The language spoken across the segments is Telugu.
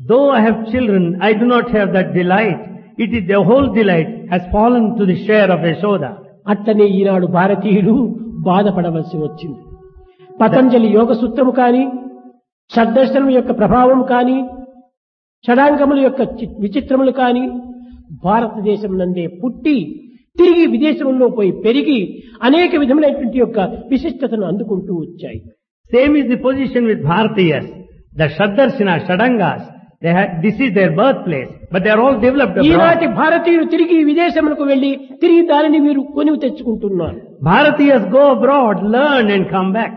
Though I have children, I do not have that delight. It is the whole delight has fallen to the share of Yashoda. అట్లనే ఈనాడు భారతీయులు బాధపడవలసి వచ్చింది పతంజలి యోగ సూత్రము కాని షడ్దర్శనం యొక్క ప్రభావం కాని షడాంగముల యొక్క చి- విచిత్రములు కాని భారతదేశం నందే పుట్టి తిరిగి విదేశంలో పోయి పెరిగి అనేక విధములైనటువంటి యొక్క విశిష్టతను అందుకుంటూ వచ్చాయి Same is the position with Bharatiyas. The Shaddarsina, Shadangas, they had, this is their birthplace, but they are all developed ఈనాటి abroad. భారతీయులు తిరిగి విదేశములకు వెళ్లి తిరిగి దానిని వీరు కొనివి తెచ్చుకుంటున్నారు Bharatiyas go abroad, learn and come back.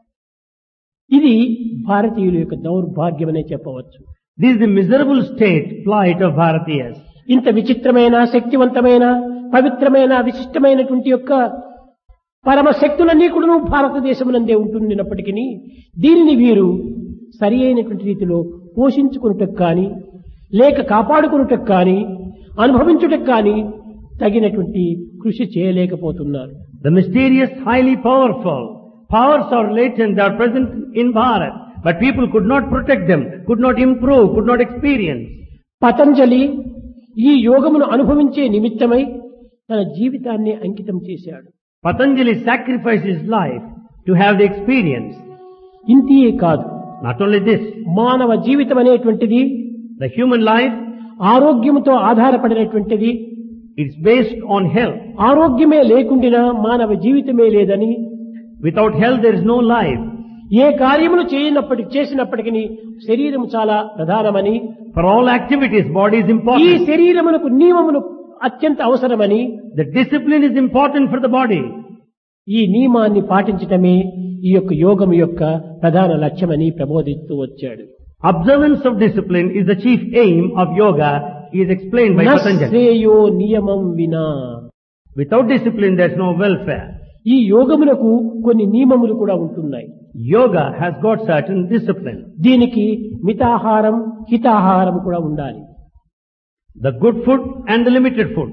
ఇది భారతీయుల యొక్క దౌర్భాగ్యమనే చెప్పవచ్చు This is the miserable state, plight of Bharatiyas. ఇంత విచిత్రమైన శక్తివంతమైన పవిత్రమైన విశిష్టమైనటువంటి యొక్క పరమ శక్తులన్నీ కూడా భారతదేశమునందే ఉంటున్నప్పటికీ దీనిని వీరు సరి అయినటువంటి రీతిలో పోషించుకున్నటకు కానీ లేక కాపాడుకున్నటకు కానీ అనుభవించుటకు కానీ తగినటువంటి కృషి చేయలేకపోతున్నారు The mysterious, highly powerful powers are latent, they are present in Bharat, but people could not protect them, could not improve, could not experience. Patanjali ఈ యోగమును అనుభవించే నిమిత్తమై తన జీవితాన్ని అంకితం చేశాడు Patanjali sacrificed his life to have the experience. ఇంతియే కాదు Not only this, మానవ జీవితం అనేటువంటిది the human life ఆరోగ్యముతో ఆధారపడినటువంటిది is based on health. ఆరోగ్యమే లేకుండినా మానవ జీవితమే లేదని Without health there is no life. ఏ కార్యములు చేయనప్పటికి చేసినప్పటికీ శరీరం చాలా ప్రధానమని For all activities, body is ఈ important. శరీరమునకు నియమములు అత్యంత అవసరమని The discipline is important for the body. ఈ నియమాన్ని పాటించటమే ఈ యొక్క యోగం యొక్క ప్రధాన లక్ష్యమని ప్రబోధిస్తూ వచ్చాడు Observance of discipline is the chief aim of yoga, is explained by Patanjali. నశ్రేయో నియమం వినా Without discipline there is no welfare. ఈ యోగమునకు కొన్ని నియమములు కూడా ఉంటున్నాయి Yoga has got certain discipline. దీనికి మితాహారం హితాహారం కూడా ఉండాలి The good food and the limited food.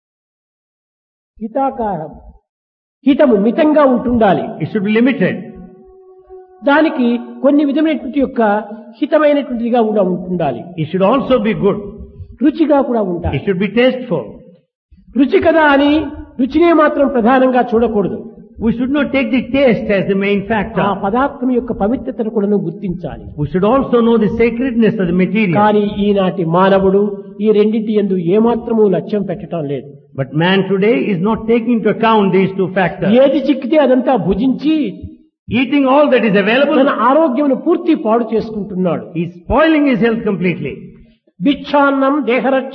హితాకారం హితము మితంగా ఉంటుండాలి It should be limited. దానికి కొన్ని విధమైనటువంటి యొక్క హితమైనటువంటిదిగా కూడా ఉంటుండాలి It should also be good. రుచిగా కూడా It ఉండాలి should be tasteful. రుచి కదా అని రుచినే మాత్రం ప్రధానంగా చూడకూడదు We should not take the taste as the main ఆ factor. పదార్థం యొక్క పవిత్రతను కూడా గుర్తించాలి We should also know the sacredness of the material. కానీ ఈనాటి మానవుడు ఈ రెండింటి ఎందు ఏమాత్రము లక్ష్యం పెట్టడం లేదు But man today is not taking into account these two factors. ఏది చిక్కితే అదంతా భుజించి Eating all that is available, తన ఆరోగ్యమును పూర్తి పాడు చేసుకుంటున్నాడు he's spoiling his health completely. భిక్షాన్నం దేహరక్ష